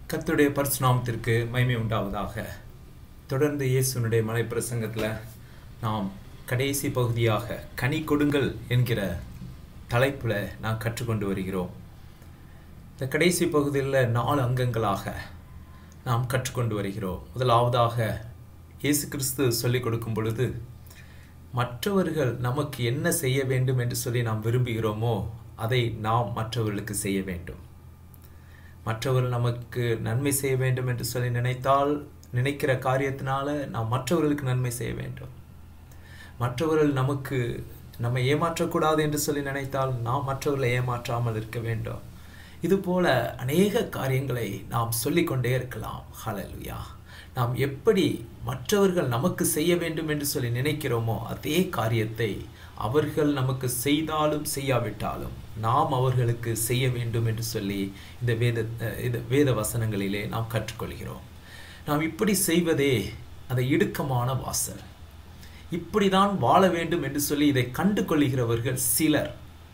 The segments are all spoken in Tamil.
கர்த்தருடைய பரிசுநாமத்திற்கு மகிமை உண்டாவதாக தொடர்ந்து இயேசுனுடைய மலை பிரசங்கத்தில் நாம் கடைசி பகுதியாக கனி கொடுங்கள் என்கிற தலைப்பில் நாம் கற்றுக்கொண்டு வருகிறோம் இந்த கடைசி பகுதியில் நாலு அங்கங்களாக நாம் கற்றுக்கொண்டு வருகிறோம் முதலாவதாக இயேசு கிறிஸ்து சொல்லிக் கொடுக்கும் பொழுது மற்றவர்கள் நமக்கு என்ன செய்ய வேண்டும் என்று சொல்லி நாம் விரும்புகிறோமோ அதை நாம் மற்றவர்களுக்கு செய்ய வேண்டும் மற்றவர்கள் நமக்கு நன்மை செய்ய வேண்டும் என்று சொல்லி நினைத்தால் நினைக்கிற காரியத்தினால நாம் மற்றவர்களுக்கு நன்மை செய்ய வேண்டும் மற்றவர்கள் நமக்கு நம்மை ஏமாற்றக்கூடாது என்று சொல்லி நினைத்தால் நாம் மற்றவர்களை ஏமாற்றாமல் இருக்க வேண்டும் இது போல அநேக காரியங்களை நாம் சொல்லிக்கொண்டே இருக்கலாம் ஹலலுயா நாம் எப்படி மற்றவர்கள் நமக்கு செய்ய வேண்டும் என்று சொல்லி நினைக்கிறோமோ அதே காரியத்தை அவர்கள் நமக்கு செய்தாலும் செய்யாவிட்டாலும் நாம் அவர்களுக்கு செய்ய வேண்டும் என்று சொல்லி இந்த வேத இந்த வேத வசனங்களிலே நாம் கற்றுக்கொள்கிறோம் நாம் இப்படி செய்வதே அந்த இடுக்கமான வாசல் இப்படிதான் வாழ வேண்டும் என்று சொல்லி இதை கண்டு கொள்கிறவர்கள் சிலர்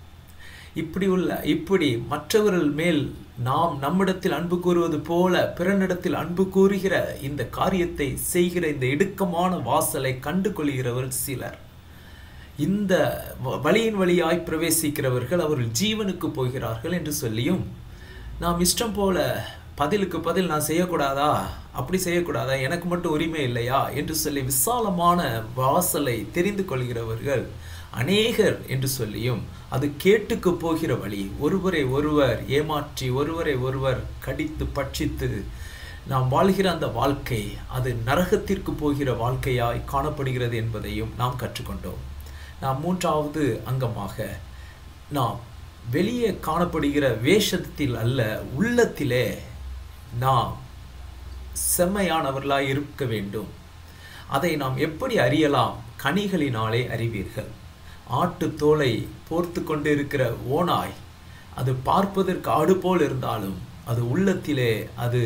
இப்படி உள்ள இப்படி மற்றவர்கள் மேல் நாம் நம்மிடத்தில் அன்பு கூறுவது போல பிறனிடத்தில் அன்பு கூறுகிற இந்த காரியத்தை செய்கிற இந்த இடுக்கமான வாசலை கண்டு கொள்கிறவர்கள் சிலர் இந்த வழியின் வழியாய் பிரவேசிக்கிறவர்கள் அவர்கள் ஜீவனுக்கு போகிறார்கள் என்று சொல்லியும் நாம் இஷ்டம் போல பதிலுக்கு பதில் நான் செய்யக்கூடாதா அப்படி செய்யக்கூடாதா எனக்கு மட்டும் உரிமை இல்லையா என்று சொல்லி விசாலமான வாசலை தெரிந்து கொள்கிறவர்கள் அநேகர் என்று சொல்லியும் அது கேட்டுக்கு போகிற வழி ஒருவரை ஒருவர் ஏமாற்றி ஒருவரை ஒருவர் கடித்து பட்சித்து நாம் வாழ்கிற அந்த வாழ்க்கை அது நரகத்திற்கு போகிற வாழ்க்கையாய் காணப்படுகிறது என்பதையும் நாம் கற்றுக்கொண்டோம் நாம் மூன்றாவது அங்கமாக நாம் வெளியே காணப்படுகிற வேஷத்தில் அல்ல உள்ளத்திலே நாம் செம்மையானவர்களாய் இருக்க வேண்டும் அதை நாம் எப்படி அறியலாம் கனிகளினாலே அறிவீர்கள் ஆட்டு தோலை போர்த்து கொண்டு இருக்கிற ஓனாய் அது பார்ப்பதற்கு ஆடு போல் இருந்தாலும் அது உள்ளத்திலே அது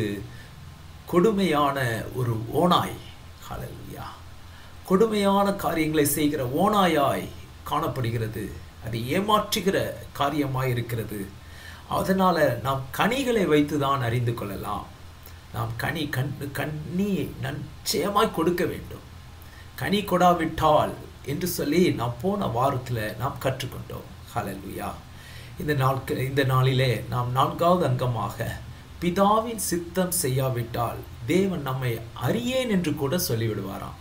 கொடுமையான ஒரு ஓனாய் ஹலல்யா கொடுமையான காரியங்களை செய்கிற ஓனாயாய் காணப்படுகிறது அது ஏமாற்றுகிற காரியமாய் இருக்கிறது அதனால நாம் கனிகளை வைத்து தான் அறிந்து கொள்ளலாம் நாம் கனி கண் கண்ணி நிச்சயமாய் கொடுக்க வேண்டும் கனி கொடாவிட்டால் என்று சொல்லி நாம் போன வாரத்தில் நாம் கற்றுக்கொண்டோம் ஹலலுயா இந்த நாட்க இந்த நாளிலே நாம் நான்காவது அங்கமாக பிதாவின் சித்தம் செய்யாவிட்டால் தேவன் நம்மை அறியேன் என்று கூட சொல்லிவிடுவாராம்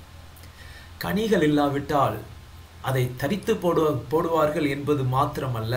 கனிகள் இல்லாவிட்டால் அதை தரித்து போடு போடுவார்கள் என்பது மாத்திரமல்ல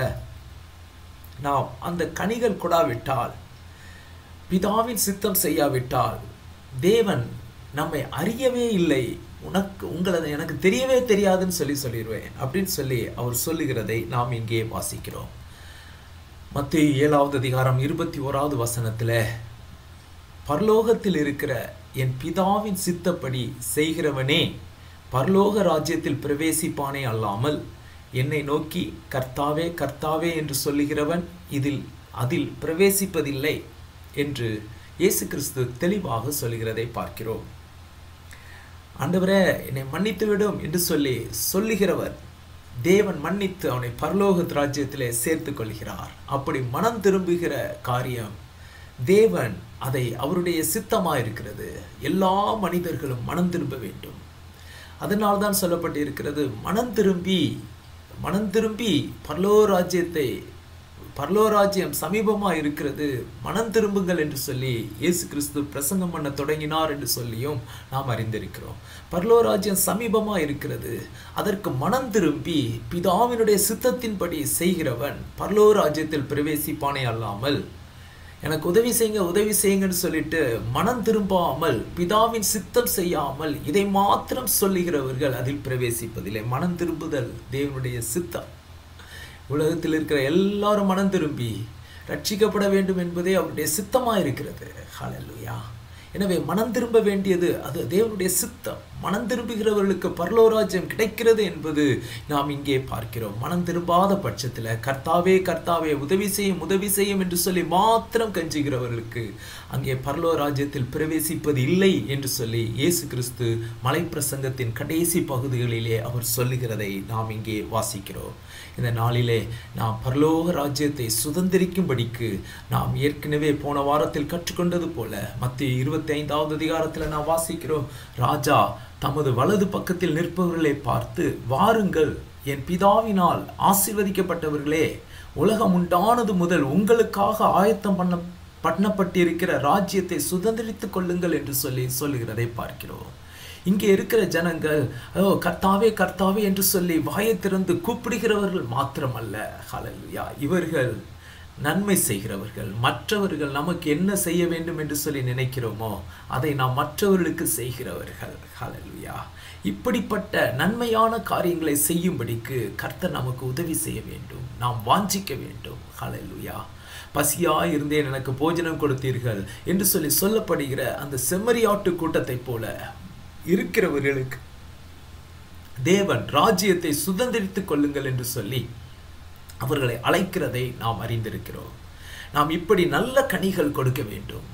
நாம் அந்த கனிகள் கொடாவிட்டால் பிதாவின் சித்தம் செய்யாவிட்டால் தேவன் நம்மை அறியவே இல்லை உனக்கு உங்களை எனக்கு தெரியவே தெரியாதுன்னு சொல்லி சொல்லிடுவேன் அப்படின்னு சொல்லி அவர் சொல்லுகிறதை நாம் இங்கே வாசிக்கிறோம் மத்திய ஏழாவது அதிகாரம் இருபத்தி ஓராவது வசனத்தில் பரலோகத்தில் இருக்கிற என் பிதாவின் சித்தப்படி செய்கிறவனே பரலோக ராஜ்யத்தில் பிரவேசிப்பானே அல்லாமல் என்னை நோக்கி கர்த்தாவே கர்த்தாவே என்று சொல்லுகிறவன் இதில் அதில் பிரவேசிப்பதில்லை என்று இயேசு கிறிஸ்து தெளிவாக சொல்லுகிறதை பார்க்கிறோம் ஆண்டவரே என்னை மன்னித்து விடும் என்று சொல்லி சொல்லுகிறவர் தேவன் மன்னித்து அவனை பரலோக ராஜ்யத்திலே சேர்த்து கொள்கிறார் அப்படி மனம் திரும்புகிற காரியம் தேவன் அதை அவருடைய சித்தமாக இருக்கிறது எல்லா மனிதர்களும் மனம் திரும்ப வேண்டும் அதனால் தான் சொல்லப்பட்டு இருக்கிறது மனம் திரும்பி மனம் திரும்பி பரலோ ராஜ்யத்தை பரலோராஜ்யம் சமீபமாக இருக்கிறது மனம் திரும்புங்கள் என்று சொல்லி இயேசு கிறிஸ்து பிரசங்கம் பண்ண தொடங்கினார் என்று சொல்லியும் நாம் அறிந்திருக்கிறோம் பரலோராஜ்யம் சமீபமாக இருக்கிறது அதற்கு மனம் திரும்பி பிதாவினுடைய சித்தத்தின்படி செய்கிறவன் பரலோராஜ்யத்தில் பிரவேசிப்பானே அல்லாமல் எனக்கு உதவி செய்யுங்க உதவி செய்யுங்கன்னு சொல்லிட்டு மனம் திரும்பாமல் பிதாவின் சித்தம் செய்யாமல் இதை மாத்திரம் சொல்லுகிறவர்கள் அதில் பிரவேசிப்பதில்லை மனம் திரும்புதல் தேவனுடைய சித்தம் உலகத்தில் இருக்கிற எல்லாரும் மனம் திரும்பி ரட்சிக்கப்பட வேண்டும் என்பதே அவருடைய சித்தமாக இருக்கிறது ஹலலுயா எனவே மனம் திரும்ப வேண்டியது அது தேவனுடைய சித்தம் மனம் திரும்புகிறவர்களுக்கு பரலோராஜ்யம் கிடைக்கிறது என்பது நாம் இங்கே பார்க்கிறோம் மனம் திரும்பாத பட்சத்தில் கர்த்தாவே கர்த்தாவே உதவி செய்யும் உதவி செய்யும் என்று சொல்லி மாத்திரம் கஞ்சுகிறவர்களுக்கு அங்கே பரலோராஜ்யத்தில் பிரவேசிப்பது இல்லை என்று சொல்லி இயேசு கிறிஸ்து மலை பிரசங்கத்தின் கடைசி பகுதிகளிலே அவர் சொல்லுகிறதை நாம் இங்கே வாசிக்கிறோம் இந்த நாளிலே நாம் பரலோக ராஜ்யத்தை சுதந்திரிக்கும்படிக்கு நாம் ஏற்கனவே போன வாரத்தில் கற்றுக்கொண்டது போல மத்திய இருபத்தி ஐந்தாவது அதிகாரத்தில் நாம் வாசிக்கிறோம் ராஜா தமது வலது பக்கத்தில் நிற்பவர்களை பார்த்து வாருங்கள் என் பிதாவினால் ஆசீர்வதிக்கப்பட்டவர்களே உலகம் உண்டானது முதல் உங்களுக்காக ஆயத்தம் பண்ண பண்ணப்பட்டிருக்கிற ராஜ்யத்தை சுதந்திரித்துக் கொள்ளுங்கள் என்று சொல்லி சொல்லுகிறதை பார்க்கிறோம் இங்கே இருக்கிற ஜனங்கள் ஓ கர்த்தாவே கர்த்தாவே என்று சொல்லி வாயை திறந்து கூப்பிடுகிறவர்கள் மாத்திரமல்ல ஹalleluya இவர்கள் நன்மை செய்கிறவர்கள் மற்றவர்கள் நமக்கு என்ன செய்ய வேண்டும் என்று சொல்லி நினைக்கிறோமோ அதை நாம் மற்றவர்களுக்கு செய்கிறவர்கள் ஹalleluya இப்படிப்பட்ட நன்மையான காரியங்களை செய்யும்படிக்கு கர்த்தர் நமக்கு உதவி செய்ய வேண்டும் நாம் வாஞ்சிக்க வேண்டும் ஹalleluya பசியா இருந்தேன் எனக்கு போஜனம் கொடுத்தீர்கள் என்று சொல்லி சொல்லப்படுகிற அந்த செம்மறியாட்டு கூட்டத்தை போல இருக்கிறவர்களுக்கு தேவன் ராஜ்யத்தை சுதந்திரித்துக் கொள்ளுங்கள் என்று சொல்லி அவர்களை அழைக்கிறதை நாம் அறிந்திருக்கிறோம் நாம் இப்படி நல்ல கனிகள் கொடுக்க வேண்டும்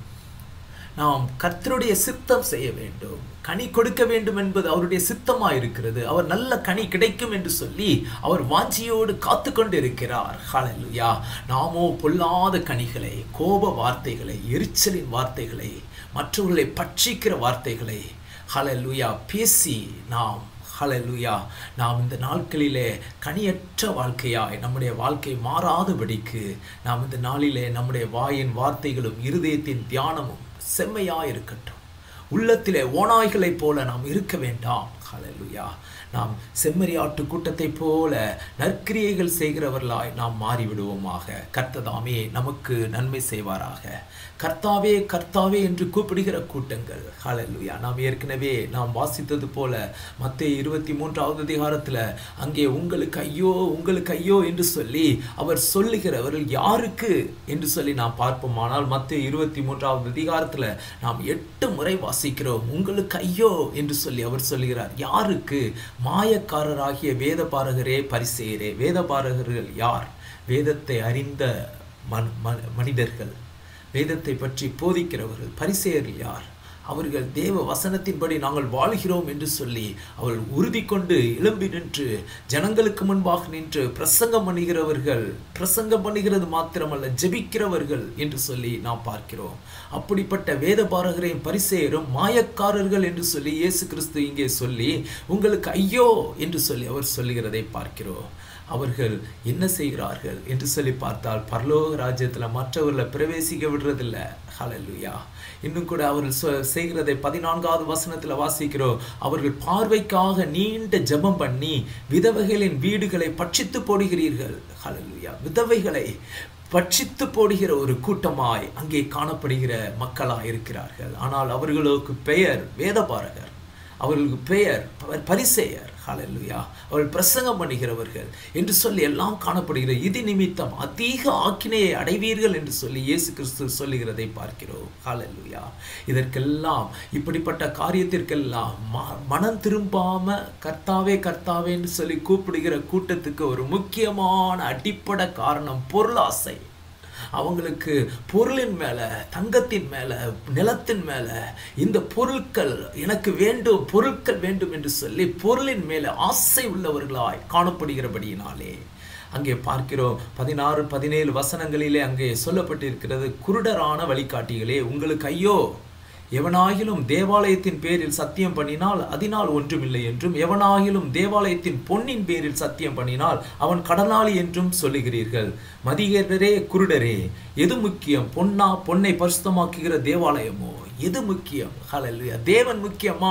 நாம் கர்த்தருடைய சித்தம் செய்ய வேண்டும் கனி கொடுக்க வேண்டும் என்பது அவருடைய சித்தமாக இருக்கிறது அவர் நல்ல கனி கிடைக்கும் என்று சொல்லி அவர் வாஞ்சியோடு காத்து கொண்டு இருக்கிறார் ஹalleluya நாமோ பொல்லாத கனிகளை கோப வார்த்தைகளை எரிச்சலின் வார்த்தைகளை மற்றவர்களை பட்சிக்கிற வார்த்தைகளை ஹalleluya பேசி நாம் ஹalleluya நாம் இந்த நாட்களிலே கனியற்ற வாழ்க்கையாய் நம்முடைய வாழ்க்கை மாறாதபடிக்கு நாம் இந்த நாளிலே நம்முடைய வாயின் வார்த்தைகளும் இருதயத்தின் தியானமும் செம்மையாய் இருக்கட்டும் உள்ளத்திலே ஓநாய்களைப் போல நாம் இருக்க வேண்டாம் ஹalleluya நாம் செம்மறியாட்டு கூட்டத்தைப் போல நற்கிரியைகள் செய்கிறவர்களாய் நாம் மாறிவிடுவோமாக கர்த்ததாமே நமக்கு நன்மை செய்வாராக கர்த்தாவே கர்த்தாவே என்று கூப்பிடுகிற கூட்டங்கள் ஹalleluya நாம் ஏற்கனவே நாம் வாசித்தது போல மத்திய இருபத்தி மூன்றாவது அதிகாரத்தில் அங்கே உங்களுக்கு ஐயோ உங்களுக்கு ஐயோ என்று சொல்லி அவர் சொல்லுகிறவர்கள் யாருக்கு என்று சொல்லி நாம் பார்ப்போம் ஆனால் மத்திய இருபத்தி மூன்றாவது அதிகாரத்தில் நாம் எட்டு முறை வாசிக்கிறோம் உங்களுக்கு ஐயோ என்று சொல்லி அவர் சொல்லுகிறார் யாருக்கு மாயக்காரராகிய வேத பாரகரே பரிசெயரே வேத பாரகர்கள் யார் வேதத்தை அறிந்த மன் மனிதர்கள் வேதத்தை பற்றி போதிக்கிறவர்கள் பரிசெயர்கள் யார் அவர்கள் தேவ வசனத்தின்படி நாங்கள் வாழ்கிறோம் என்று சொல்லி அவர்கள் உறுதி கொண்டு எழும்பி நின்று ஜனங்களுக்கு முன்பாக நின்று பிரசங்கம் பண்ணுகிறவர்கள் பிரசங்கம் பண்ணுகிறது மாத்திரமல்ல ஜெபிக்கிறவர்கள் என்று சொல்லி நாம் பார்க்கிறோம் அப்படிப்பட்ட வேத பாரகரையும் பரிசெயரும் மாயக்காரர்கள் என்று சொல்லி இயேசு கிறிஸ்து இங்கே சொல்லி உங்களுக்கு ஐயோ என்று சொல்லி அவர் சொல்லுகிறதை பார்க்கிறோம் அவர்கள் என்ன செய்கிறார்கள் என்று சொல்லி பார்த்தால் பரலோக ராஜ்யத்தில் மற்றவர்களை பிரவேசிக்க விடுறதில்ல ஹalleluya இன்னும் கூட அவர்கள் சொ- செய்கிறதை பதினான்காவது வசனத்தில் வாசிக்கிறோம் அவர்கள் பார்வைக்காக நீண்ட ஜெபம் பண்ணி விதவைகளின் வீடுகளை பட்சித்து போடுகிறீர்கள் ஹalleluya விதவைகளை பட்சித்து போடுகிற ஒரு கூட்டமாய் அங்கே காணப்படுகிற மக்களாய் இருக்கிறார்கள் ஆனால் அவர்களுக்கு பெயர் வேதபாரகர் அவர்களுக்கு பெயர் ப- பரிசேயர் ஹalleluya அவர்கள் பிரசங்கம் பண்ணுகிறவர்கள் என்று சொல்லி எல்லாம் காணப்படுகிற இது நிமித்தம் அதிக ஆக்கினையை அடைவீர்கள் என்று சொல்லி இயேசு கிறிஸ்து சொல்லுகிறதை பார்க்கிறோம் ஹalleluya இதற்கெல்லாம் இப்படிப்பட்ட காரியத்திற்கெல்லாம் ம- மனம் திரும்பாம கர்த்தாவே கர்த்தாவே என்று சொல்லி கூப்பிடுகிற கூட்டத்துக்கு ஒரு முக்கியமான அடிப்படை காரணம் பொருளாசை அவங்களுக்கு பொருளின் மேல தங்கத்தின் மேல நிலத்தின் மேல இந்த பொருட்கள் எனக்கு வேண்டும் பொருட்கள் வேண்டும் என்று சொல்லி பொருளின் மேல ஆசை உள்ளவர்களாய் காணப்படுகிறபடியினாலே அங்கே பார்க்கிறோம் பதினாறு பதினேழு வசனங்களிலே அங்கே சொல்லப்பட்டிருக்கிறது குருடரான வழிகாட்டிகளே உங்களுக்கு ஐயோ எவனாகிலும் தேவாலயத்தின் பேரில் சத்தியம் பண்ணினால் அதனால் ஒன்றுமில்லை என்றும் எவனாகிலும் தேவாலயத்தின் பொன்னின் பேரில் சத்தியம் பண்ணினால் அவன் கடனாளி என்றும் சொல்லுகிறீர்கள் மதிகரரே குருடரே எது முக்கியம் பொன்னா பொன்னை பரிசுத்தமாக்குகிற தேவாலயமோ எது முக்கியம் ஹalleluya தேவன் முக்கியமா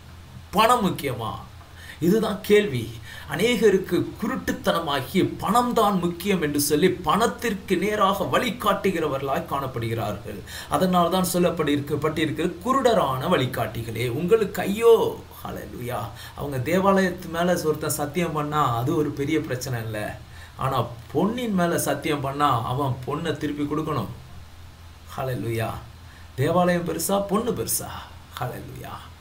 பணம் முக்கியமா இதுதான் கேள்வி அநேகருக்கு குருட்டுத்தனமாகி பணம் தான் முக்கியம் என்று சொல்லி பணத்திற்கு நேராக வழிகாட்டுகிறவர்களாய் காணப்படுகிறார்கள் அதனால் தான் சொல்லப்பட்டிருக்கப்பட்டிருக்கிற குருடரான வழிகாட்டிகளே உங்களுக்கு ஐயோ ஹalleluya அவங்க தேவாலயத்து மேல ஒருத்தன் சத்தியம் பண்ணா அது ஒரு பெரிய பிரச்சனை இல்லை ஆனா பொன்னின் மேல சத்தியம் பண்ணா அவன் பொண்ணை திருப்பி கொடுக்கணும் ஹalleluya தேவாலயம் பெருசா பொண்ணு பெருசா ஹalleluya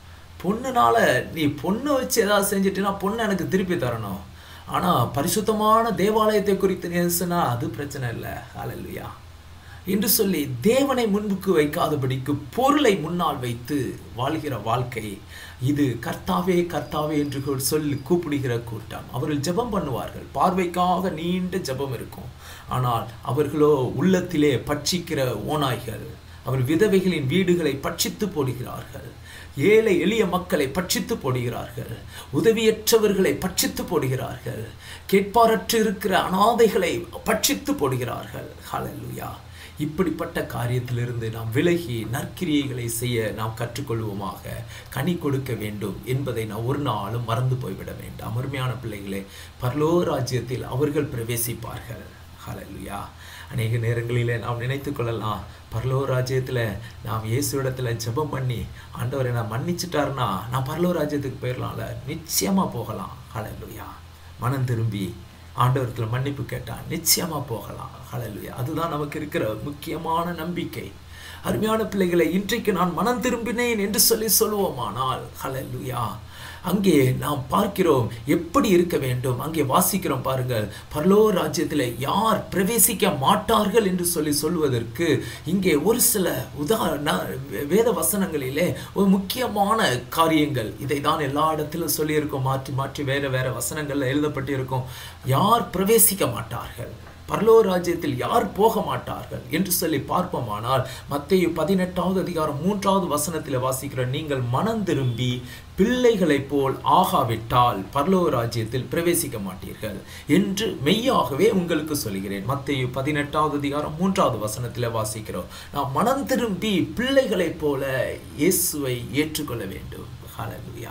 பொண்ணுனால நீ பொண்ணை வச்சு ஏதாவது செஞ்சுட்டீன்னா பொண்ணை எனக்கு திருப்பி தரணும் ஆனால் பரிசுத்தமான தேவாலயத்தை குறித்து நேசுனா அது பிரச்சனை இல்லை ஹalleluya என்று சொல்லி தேவனை முன்புக்கு வைக்காதபடிக்கு பொருளை முன்னால் வைத்து வாழ்கிற வாழ்க்கை இது கர்த்தாவே கர்த்தாவே என்று கூ- சொல்லி கூப்பிடுகிற கூட்டம் அவர்கள் ஜெபம் பண்ணுவார்கள் பார்வைக்காக நீண்ட ஜெபம் இருக்கும் ஆனால் அவர்களோ உள்ளத்திலே பட்சிக்கிற ஓநாய்கள் அவர் விதவைகளின் வீடுகளை பட்சித்து போடுகிறார்கள் ஏழை எளிய மக்களை பட்சித்து போடுகிறார்கள் உதவியற்றவர்களை பட்சித்து போடுகிறார்கள் கேட்பாரற்று இருக்கிற அனாதைகளை பட்சித்து போடுகிறார்கள் ஹalleluya இப்படிப்பட்ட காரியத்திலிருந்து நாம் விலகி நற்கிரியைகளை செய்ய நாம் கற்றுக்கொள்வோமாக கனி கொடுக்க வேண்டும் என்பதை நாம் ஒரு நாளும் மறந்து போய்விட வேண்டாம் அருமையான பிள்ளைகளே பரலோ ராஜ்யத்தில் அவர்கள் பிரவேசிப்பார்கள் ஹalleluya அநேக நேரங்களிலே நாம் நினைத்து கொள்ளலாம் பரலோ ராஜ்யத்தில் நாம் இயேசுவிடத்தில் ஜெபம் பண்ணி ஆண்டவரை நான் மன்னிச்சிட்டாருன்னா நான் பரலோ ராஜ்யத்துக்கு போயிடலாம்ல நிச்சயமாக போகலாம் ஹalleluya மனம் திரும்பி ஆண்டவரத்தில் மன்னிப்பு கேட்டால் நிச்சயமா போகலாம் ஹalleluya அதுதான் நமக்கு இருக்கிற முக்கியமான நம்பிக்கை அருமையான பிள்ளைகளை இன்றைக்கு நான் மனம் திரும்பினேன் என்று சொல்லி சொல்லுவோமானால் ஹalleluya அங்கே நாம் பார்க்கிறோம் எப்படி இருக்க வேண்டும் அங்கே வாசிக்கிறோம் பாருங்கள் பரலோ ராஜ்யத்தில் யார் பிரவேசிக்க மாட்டார்கள் என்று சொல்லி சொல்வதற்கு இங்கே ஒரு சில உதாரண வேத வசனங்களிலே ஒரு முக்கியமான காரியங்கள் இதை தான் எல்லா இடத்திலும் சொல்லியிருக்கோம் மாற்றி மாற்றி வேற வேற வசனங்கள்ல எழுதப்பட்டிருக்கும் யார் பிரவேசிக்க மாட்டார்கள் பரலோ ராஜ்யத்தில் யார் போக மாட்டார்கள் என்று சொல்லி பார்ப்போமானால் மத்தேயு பதினெட்டாவது அதிகாரம் மூன்றாவது வசனத்தில் வாசிக்கிற நீங்கள் மனம் திரும்பி பிள்ளைகளைப் போல் ஆகாவிட்டால் பரலோ ராஜ்யத்தில் பிரவேசிக்க மாட்டீர்கள் என்று மெய்யாகவே உங்களுக்கு சொல்கிறேன் மத்தேயு பதினெட்டாவது அதிகாரம் மூன்றாவது வசனத்தில் வாசிக்கிறோம் நாம் மனம் திரும்பி பிள்ளைகளைப் போல இயேசுவை ஏற்றுக்கொள்ள வேண்டும் ஹalleluya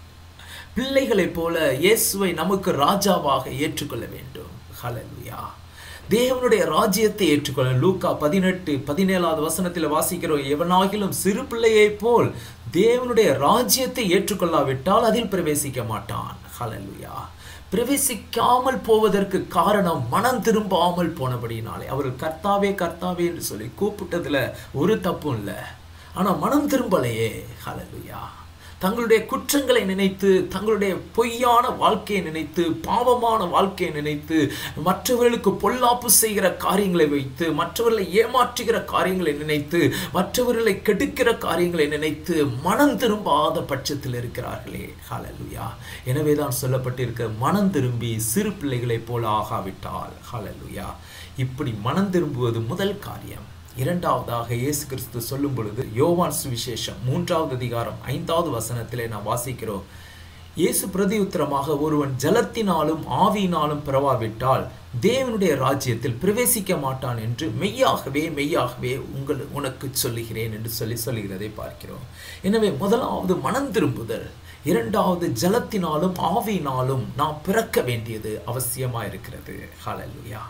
பிள்ளைகளைப் போல இயேசுவை நமக்கு ராஜாவாக ஏற்றுக்கொள்ள வேண்டும் ஹalleluya தேவனுடைய ராஜ்யத்தை ஏற்றுக்கொள்ள லூக்கா பதினெட்டு பதினேழாவது வசனத்தில் வாசிக்கிறோம் எவனாகிலும் சிறு பிள்ளையைப் போல் தேவனுடைய ராஜ்யத்தை ஏற்றுக்கொள்ளாவிட்டால் அதில் பிரவேசிக்க மாட்டான் ஹalleluya பிரவேசிக்காமல் போவதற்கு காரணம் மனம் திரும்பாமல் போனபடினாலே அவர்கள் கர்த்தாவே கர்த்தாவே என்று சொல்லி கூப்பிட்டதுல ஒரு தப்பும் இல்லை ஆனா மனம் திரும்பலையே ஹalleluya தங்களுடைய குற்றங்களை நினைத்து தங்களுடைய பொய்யான வாழ்க்கையை நினைத்து பாவமான வாழ்க்கையை நினைத்து மற்றவர்களுக்கு பொல்லாப்பு செய்கிற காரியங்களை வைத்து மற்றவர்களை ஏமாற்றுகிற காரியங்களை நினைத்து மற்றவர்களை கெடுக்கிற காரியங்களை நினைத்து மனம் திரும்பாத பட்சத்தில் இருக்கிறார்களே ஹalleluya எனவே தான் சொல்லப்பட்டிருக்க மனம் திரும்பி சிறு பிள்ளைகளைப் போல ஆகாவிட்டால் ஹalleluya இப்படி மனம் திரும்புவது முதல் காரியம் இரண்டாவதாக இயேசு கிறிஸ்து சொல்லும் பொழுது யோவான் சுவிசேஷம் மூன்றாவது அதிகாரம் ஐந்தாவது வசனத்திலே நாம் வாசிக்கிறோம் இயேசு பிரதியுத்தரமாக ஒருவன் ஜலத்தினாலும் ஆவியினாலும் பிறவாவிட்டால் தேவனுடைய ராஜ்யத்தில் பிரவேசிக்க மாட்டான் என்று மெய்யாகவே மெய்யாகவே உங்கள் உனக்கு சொல்லுகிறேன் என்று சொல்லி சொல்லுகிறதை பார்க்கிறோம் எனவே முதலாவது மனம் திரும்புதல் இரண்டாவது ஜலத்தினாலும் ஆவியினாலும் நாம் பிறக்க வேண்டியது அவசியமா இருக்கிறது ஹalleluya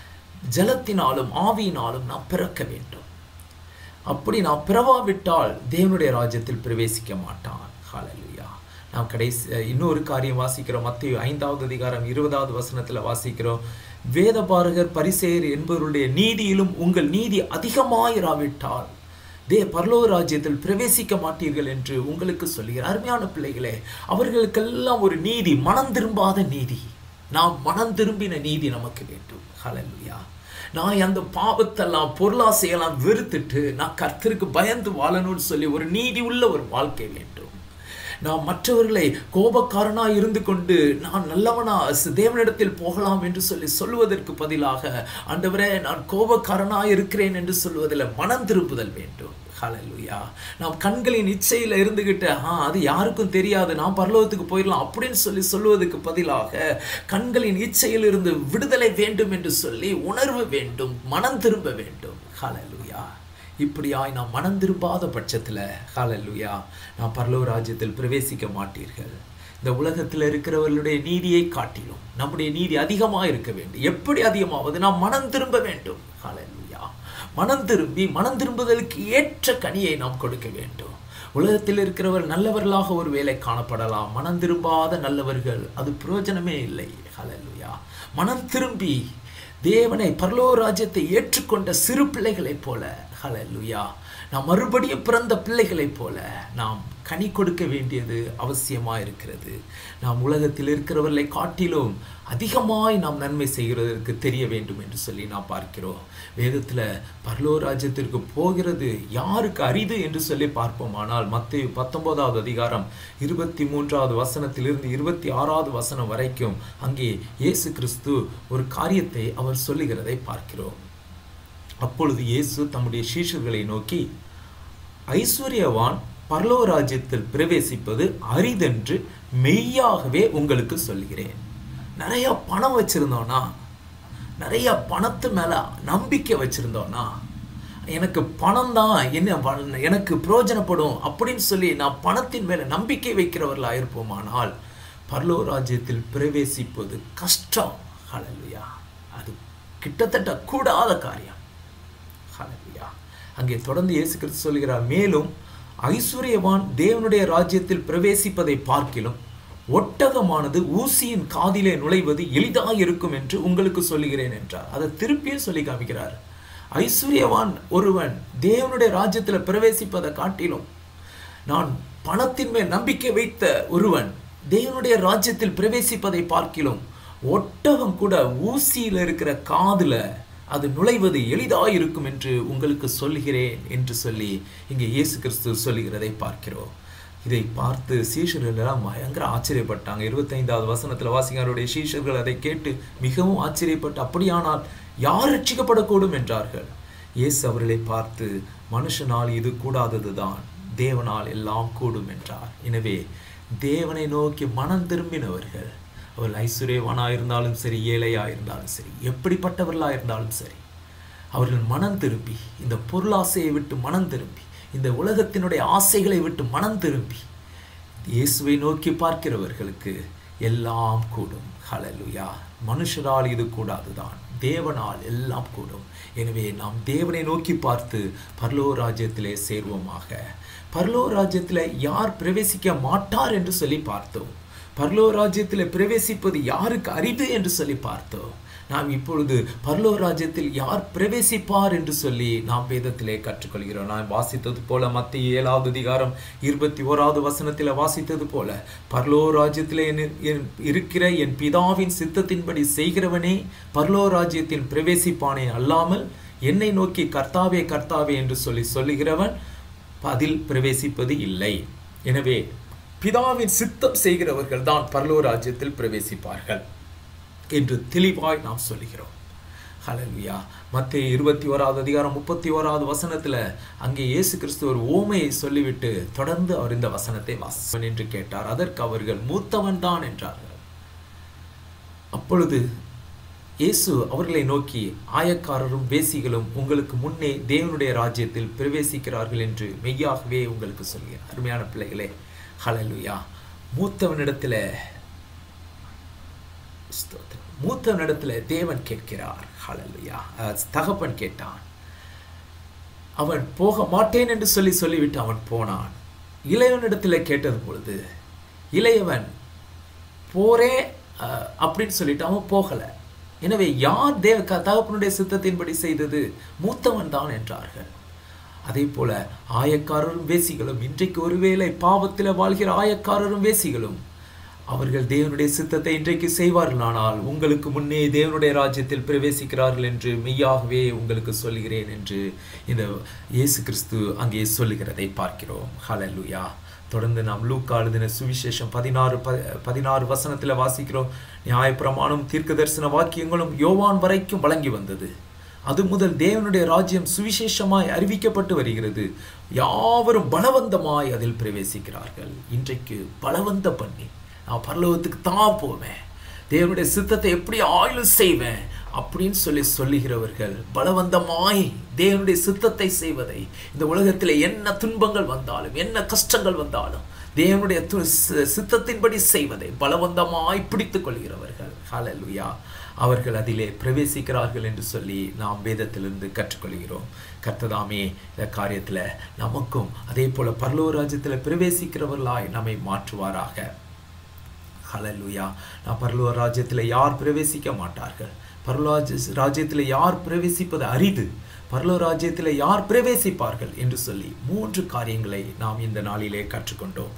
ஜலத்தினாலும் ஆவியினாலும் நாம் பிறக்க வேண்டும் அப்படி நாம் பிறவாவிட்டால் தேவனுடைய ராஜ்யத்தில் பிரவேசிக்க மாட்டான் ஹalleluya நாம் கடைசி இன்னொரு காரியம் வாசிக்கிறோம் மத்திய ஐந்தாவது அதிகாரம் இருபதாவது வசனத்துல வாசிக்கிறோம் வேதபாரகர் பரிசேயர் என்பவருடைய நீதியிலும் உங்கள் நீதி அதிகமாயிராவிட்டால் தே பரலோ ராஜ்யத்தில் பிரவேசிக்க மாட்டீர்கள் என்று உங்களுக்கு சொல்லுகிறார் அருமையான பிள்ளைகளே அவர்களுக்கெல்லாம் ஒரு நீதி மனம் திரும்பாத நீதி நாம் மனம் திரும்பின நீதி நமக்கு வேண்டும் ஹalleluya நான் அந்த பாவத்தெல்லாம் பொருளாசையெல்லாம் வெறுத்துட்டு நான் கர்த்தருக்கு பயந்து வாழணும்னு சொல்லி ஒரு நீதி உள்ள ஒரு வாழ்க்கை வேண்டும் நான் மற்றவர்களை கோபக்காரனா இருந்து கொண்டு நான் நல்லவனா ஸ் தேவனிடத்தில் போகலாம் என்று சொல்லி சொல்வதற்கு பதிலாக ஆண்டவரே நான் கோபக்காரனா இருக்கிறேன் என்று சொல்வதில் மனம் திருப்புதல் வேண்டும் ஹalleluya நாம் கண்களின் இச்சையில இருந்துகிட்டு ஆ அது யாருக்கும் தெரியாது நான் பரலோகத்துக்கு போயிடலாம் அப்படின்னு சொல்லி சொல்வதற்கு பதிலாக கண்களின் இச்சையில் இருந்து விடுதலை வேண்டும் என்று சொல்லி உணர்வு வேண்டும் மனம் திரும்ப வேண்டும் ஹalleluya இப்படியாய் நாம் மனம் திரும்பாத பட்சத்தில் ஹalleluya நாம் பரலோக ராஜ்யத்தில் பிரவேசிக்க மாட்டீர்கள் இந்த உலகத்தில் இருக்கிறவர்களுடைய நீதியை காட்டிலும் நம்முடைய நீதி அதிகமாக இருக்க வேண்டும் எப்படி அதிகமாவது நாம் மனம் திரும்ப வேண்டும் ஹalleluya மனம் திரும்பி மனம் திரும்புதலுக்கு ஏற்ற கனியை நாம் கொடுக்க வேண்டும் உலகத்தில் இருக்கிறவர் நல்லவர்களாக ஒரு வேலை காணப்படலாம் மனம் திரும்பாத நல்லவர்கள் அது பிரயோஜனமே இல்லை ஹalleluya மனம் திரும்பி தேவனை பரலோ ராஜ்யத்தை ஏற்றுக்கொண்ட சிறு பிள்ளைகளைப் போல ஹalleluya நாம் மறுபடியும் பிறந்த பிள்ளைகளைப் போல நாம் கனி கொடுக்க வேண்டியது அவசியமாக இருக்கிறது நாம் உலகத்தில் இருக்கிறவர்களை காட்டிலும் அதிகமாய் நாம் நன்மை செய்கிறதற்கு தெரிய வேண்டும் என்று சொல்லி நாம் பார்க்கிறோம் வேதத்தில் பரலோ ராஜ்யத்திற்கு போகிறது யாருக்கு அரிது என்று சொல்லி பார்ப்போமானால் மத்திய பத்தொன்பதாவது அதிகாரம் இருபத்தி மூன்றாவது வசனத்திலிருந்து இருபத்தி ஆறாவது வசனம் வரைக்கும் அங்கே இயேசு கிறிஸ்து ஒரு காரியத்தை அவர் சொல்லுகிறதை பார்க்கிறோம் அப்பொழுது இயேசு தம்முடைய சீஷர்களை நோக்கி ஐஸ்வர்யவான் பரலோ ராஜ்யத்தில் பிரவேசிப்பது அரிதென்று மெய்யாகவே உங்களுக்கு சொல்கிறேன் நிறைய பணம் வச்சிருந்தோன்னா நிறைய பணத்து மேல நம்பிக்கை வச்சிருந்தோன்னா எனக்கு பணம் தான் என்ன ப- எனக்கு பிரயோஜனப்படும் அப்படின்னு சொல்லி நான் பணத்தின் மேல நம்பிக்கை வைக்கிறவர்களா இருப்போமானால் பரலோ ராஜ்யத்தில் பிரவேசிப்பது கஷ்டம் ஹalleluya அது கிட்டத்தட்ட கூடாத காரியம் ஹalleluya அங்கே தொடர்ந்து இயேசு கிறிஸ்து சொல்கிறார் மேலும் ஐஸ்வர்யவான் தேவனுடைய ராஜ்யத்தில் பிரவேசிப்பதை பார்க்கிலும் ஒட்டகமானது ஊசியின் காதிலே நுழைவது எளிதாக இருக்கும் என்று உங்களுக்கு சொல்லுகிறேன் என்றார் அதை திருப்பியும் சொல்லி காமிக்கிறார் ஐஸ்வர்யவான் ஒருவன் தேவனுடைய ராஜ்யத்தில் பிரவேசிப்பதை காட்டிலும் நான் பணத்தின் மேல் நம்பிக்கை வைத்த ஒருவன் தேவனுடைய ராஜ்யத்தில் பிரவேசிப்பதை பார்க்கிலும் ஒட்டகம் கூட ஊசியில் இருக்கிற காதுல அது நுழைவது எளிதாக இருக்கும் என்று உங்களுக்கு சொல்லுகிறேன் என்று சொல்லி இங்கே இயேசு கிறிஸ்து சொல்லுகிறதை பார்க்கிறோம் இதை பார்த்து சீஷர்கள் எல்லாம் பயங்கர ஆச்சரியப்பட்டாங்க இருபத்தைந்தாவது வசனத்தில் வாசிகாருடைய சீஷர்கள் அதை கேட்டு மிகவும் ஆச்சரியப்பட்டு அப்படியானால் யார் ரட்சிக்கப்படக்கூடும் என்றார்கள் இயேசு அவர்களை பார்த்து மனுஷனால் இது கூடாததுதான் தேவனால் எல்லாம் கூடும் என்றார் எனவே தேவனை நோக்கி மனம் திரும்பினவர்கள் அவர்கள் ஐஸ்வர்யவானாக இருந்தாலும் சரி ஏழையாக இருந்தாலும் சரி எப்படிப்பட்டவர்களாக இருந்தாலும் சரி அவர்கள் மனம் திரும்பி இந்த பொருளாசையை விட்டு மனம் திரும்பி இந்த உலகத்தினுடைய ஆசைகளை விட்டு மனம் திரும்பி இயேசுவை நோக்கி பார்க்கிறவர்களுக்கு எல்லாம் கூடும் ஹalleluya மனுஷரால் இது கூடாதுதான் தேவனால் எல்லாம் கூடும் எனவே நாம் தேவனை நோக்கி பார்த்து பரலோ ராஜ்யத்திலே சேர்வோமாக பரலோ ராஜ்யத்தில் யார் பிரவேசிக்க மாட்டார் என்று சொல்லி பார்த்தோம் பரலோ ராஜ்யத்தில் பிரவேசிப்பது யாருக்கு அரிது என்று சொல்லி பார்த்தோம் நாம் இப்பொழுது பரலோ ராஜ்யத்தில் யார் பிரவேசிப்பார் என்று சொல்லி நாம் வேதத்திலே கற்றுக்கொள்கிறோம் நான் வாசித்தது போல மத்திய ஏழாவது அதிகாரம் இருபத்தி ஓராவது வசனத்தில் வாசித்தது போல பரலோ ராஜ்யத்திலே என்- என் இருக்கிற என் பிதாவின் சித்தத்தின்படி செய்கிறவனே பரலோ ராஜ்யத்தில் பிரவேசிப்பானே அல்லாமல் என்னை நோக்கி கர்த்தாவே கர்த்தாவே என்று சொல்லி சொல்லுகிறவன் அதில் பிரவேசிப்பது இல்லை எனவே பிதாவின் சித்தம் செய்கிறவர்கள் தான் பரலோ ராஜ்யத்தில் பிரவேசிப்பார்கள் என்று தெளிவாய் நாம் சொல்லுகிறோம் ஹalleluya மத்திய இருபத்தி ஓராவது அதிகாரம் முப்பத்தி ஓராவது வசனத்துல அங்கே இயேசு கிறிஸ்து ஒரு ஓமையை சொல்லிவிட்டு தொடர்ந்து அவர் இந்த வசனத்தை வாசன் என்று கேட்டார் அதற்கு அவர்கள் மூத்தவன் தான் என்றார்கள் அப்பொழுது இயேசு அவர்களை நோக்கி ஆயக்காரரும் வேசிகளும் உங்களுக்கு முன்னே தேவனுடைய ராஜ்யத்தில் பிரவேசிக்கிறார்கள் என்று மெய்யாகவே உங்களுக்கு சொல்கிறேன் அருமையான பிள்ளைகளே ஹalleluya மூத்தவனிடத்துல ஸ்தோத்திரம். மூத்தவனிடத்துல தேவன் கேட்கிறார் ஹalleluya அஹ் தகப்பன் கேட்டான் அவன் போக மாட்டேன் என்று சொல்லி சொல்லிவிட்டு அவன் போனான் இளையவனிடத்தில் கேட்டது பொழுது இளையவன் போரே அஹ், அப்படின்னு சொல்லிட்டு அவன் போகல எனவே யார் தேவ க- தகப்பனுடைய சித்தத்தின்படி செய்தது மூத்தவன் தான் என்றார்கள் அதே போல ஆயக்காரரும் வேசிகளும் இன்றைக்கு ஒருவேளை பாவத்தில் வாழ்கிற ஆயக்காரரும் வேசிகளும் அவர்கள் தேவனுடைய சித்தத்தை இன்றைக்கு செய்வார்களானால் உங்களுக்கு முன்னே தேவனுடைய ராஜ்யத்தில் பிரவேசிக்கிறார்கள் என்று மெய்யாகவே உங்களுக்கு சொல்லுகிறேன் என்று இந்த இயேசு கிறிஸ்து அங்கே சொல்லுகிறதை பார்க்கிறோம் ஹalleluya தொடர்ந்து நாம் லூக்கா எழுதின சுவிசேஷம் பதினாறு ப பதினாறு வசனத்தில் வாசிக்கிறோம் நியாயப்பிரமாணம் தீர்க்க தரிசன வாக்கியங்களும் யோவான் வரைக்கும் வழங்கி வந்தது அது முதல் தேவனுடைய ராஜ்யம் சுவிசேஷமாய் அறிவிக்கப்பட்டு வருகிறது யாவரும் பலவந்தமாய் அதில் பிரவேசிக்கிறார்கள் இன்றைக்கு பலவந்த பண்ணி நான் பரலோகத்துக்கு தான் போவேன் தேவனுடைய சித்தத்தை எப்படி ஆயுள் செய்வேன் அப்படின்னு சொல்லி சொல்லுகிறவர்கள் பலவந்தமாய் தேவனுடைய சித்தத்தை செய்வதை இந்த உலகத்தில் என்ன துன்பங்கள் வந்தாலும் என்ன கஷ்டங்கள் வந்தாலும் தேவனுடைய து- சி- சித்தத்தின்படி செய்வதை பலவந்தமாய் பிடித்துக் கொள்கிறவர்கள் ஹalleluya அவர்கள் அதிலே பிரவேசிக்கிறார்கள் என்று சொல்லி நாம் வேதத்திலிருந்து கற்றுக்கொள்கிறோம் கர்த்ததாமே இந்த காரியத்தில் நமக்கும் அதே போல பரலோக ராஜ்யத்தில் பிரவேசிக்கிறவர்களாய் நம்மை மாற்றுவாராக ஹalleluya நான் பரலோக ராஜ்யத்தில் யார் பிரவேசிக்க மாட்டார்கள் பரலோக ராஜ்யத்தில் யார் பிரவேசிப்பது அரிது பரலோக ராஜ்யத்தில் யார் பிரவேசிப்பார்கள் என்று சொல்லி மூன்று காரியங்களை நாம் இந்த நாளிலே கற்றுக்கொண்டோம்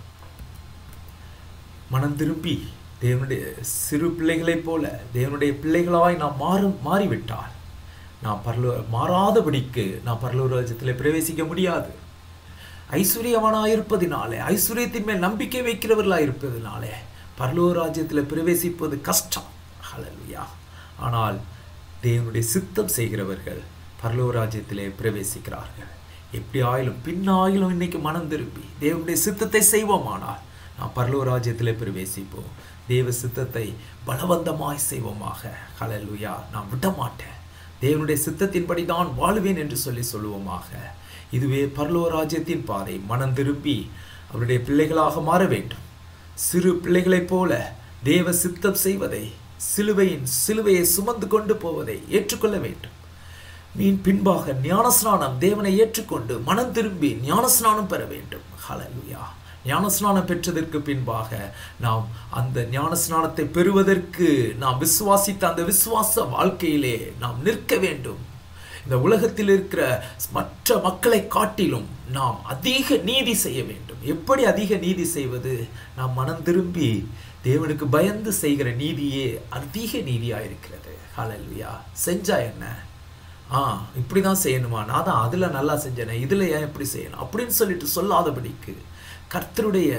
மனம் திரும்பி தேவனுடைய சிறு பிள்ளைகளைப் போல தேவனுடைய பிள்ளைகளாய் நாம் மாறும் மாறிவிட்டால் நாம் பரலோ மாறாதபடிக்கு நாம் பரலோக ராஜ்யத்தில் பிரவேசிக்க முடியாது ஐஸ்வர்யவானாக இருப்பதினாலே ஐஸ்வர்யத்தின் மேல் நம்பிக்கை வைக்கிறவர்களாக இருப்பதினாலே பரலோக ராஜ்யத்தில் பிரவேசிப்பது கஷ்டம் ஹalleluya ஆனால் தேவனுடைய சித்தம் செய்கிறவர்கள் பரலோக ராஜ்யத்திலே பிரவேசிக்கிறார்கள் எப்படி ஆயிலும் பின்னாயிலும் இன்னைக்கு மனம் திரும்பி தேவனுடைய சித்தத்தை செய்வோமானால் நாம் பரலோக ராஜ்யத்திலே பிரவேசிப்போம் தேவ சித்தத்தை பலவந்தமாய் செய்வோமாக ஹalleluya நான் விட மாட்டேன் தேவனுடைய சித்தத்தின்படி தான் வாழ்வேன் என்று சொல்லி சொல்லுவோமாக இதுவே பரலோக ராஜ்யத்தின் பாதை மனம் திரும்பி அவருடைய பிள்ளைகளாக மாற வேண்டும் சிறு பிள்ளைகளைப் போல தேவ சித்தம் செய்வதை சிலுவையின் சிலுவையை சுமந்து கொண்டு போவதை ஏற்றுக்கொள்ள வேண்டும் மீன் பின்பாக ஞானஸ்நானம் தேவனை ஏற்றுக்கொண்டு மனம் திரும்பி ஞானஸ்நானம் பெற வேண்டும் ஹalleluya ஞானஸ்நானம் பெற்றதற்கு பின்பாக நாம் அந்த ஞானஸ்நானத்தை பெறுவதற்கு நாம் விசுவாசித்த அந்த விசுவாச வாழ்க்கையிலே நாம் நிற்க வேண்டும் இந்த உலகத்தில் இருக்கிற மற்ற மக்களை காட்டிலும் நாம் அதிக நீதி செய்ய வேண்டும் எப்படி அதிக நீதி செய்வது நாம் மனம் திரும்பி தேவனுக்கு பயந்து செய்கிற நீதியே அதிக நீதியாக இருக்கிறது ஹalleluya செஞ்சா என்ன ஆ இப்படி தான் செய்யணுமா நான் தான் அதில் நல்லா செஞ்சேனே இதில் ஏன் இப்படி செய்யணும் அப்படின்னு சொல்லிட்டு சொல்லாதபடிக்கு கர்த்தருடைய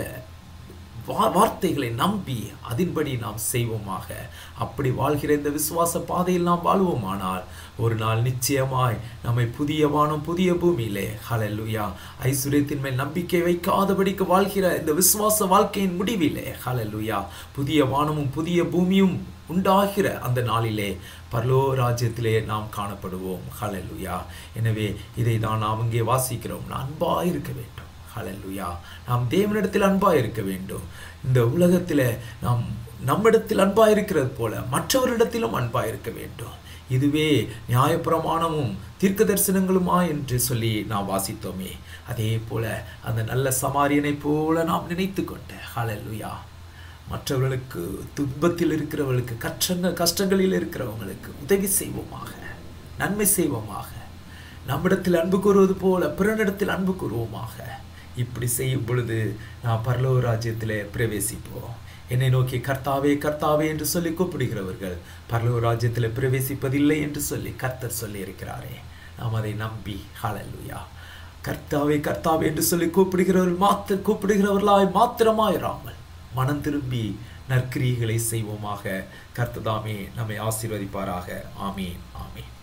வா வார்த்தைகளை நம்பி அதின்படி நாம் செய்வோமாக அப்படி வாழ்கிற இந்த விசுவாச பாதையில் நாம் வாழ்வோமானால் ஒரு நாள் நிச்சயமாய் நம்மை புதிய வானம் புதிய பூமியிலே ஹalleluya ஐஸ்வர்யத்தின் மேல் நம்பிக்கை வைக்காதபடிக்கு வாழ்கிற இந்த விசுவாச வாழ்க்கையின் முடிவிலே ஹalleluya புதிய வானமும் புதிய பூமியும் உண்டாகிற அந்த நாளிலே பரலோ ராஜ்யத்திலே நாம் காணப்படுவோம் ஹalleluya எனவே இதை தான் நாம் இங்கே வாசிக்கிறோம் நான் அன்பாக இருக்க வேண்டும் ஹalleluya நாம் தேவனிடத்தில் அன்பாக இருக்க வேண்டும் இந்த உலகத்தில் நாம் நம்மிடத்தில் அன்பாக இருக்கிறது போல மற்றவரிடத்திலும் அன்பாக இருக்க வேண்டும் இதுவே நியாயப்பிரமாணமும் தீர்க்க தரிசனங்களுமா என்று சொல்லி நாம் வாசித்தோமே அதே போல அந்த நல்ல சமாரியனை போல நாம் நினைத்து கொண்ட ஹalleluya மற்றவர்களுக்கு துன்பத்தில் இருக்கிறவர்களுக்கு கஷ்டங்க கஷ்டங்களில் இருக்கிறவங்களுக்கு உதவி செய்வோமாக நன்மை செய்வோமாக நம்மிடத்தில் அன்பு கூறுவது போல பிறனிடத்தில் அன்பு கூறுவோமாக இப்படி செய்யும் பொழுது நாம் பரலோக ராஜ்யத்திலே பிரவேசிப்போம் என்னை நோக்கி கர்த்தாவே கர்த்தாவே என்று சொல்லி கூப்பிடுகிறவர்கள் பரலோக ராஜ்யத்தில் பிரவேசிப்பதில்லை என்று சொல்லி கர்த்தர் சொல்லி இருக்கிறாரே நாம் அதை நம்பி ஹalleluya கர்த்தாவே கர்த்தாவே என்று சொல்லி கூப்பிடுகிறவர்கள் மாத்திர கூப்பிடுகிறவர்களாய் மாத்திரமாயிராமல் மனம் திரும்பி நற்கிரியைகளை செய்வோமாக கர்த்ததாமே நம்மை ஆசீர்வதிப்பாராக ஆமீன் ஆமீன்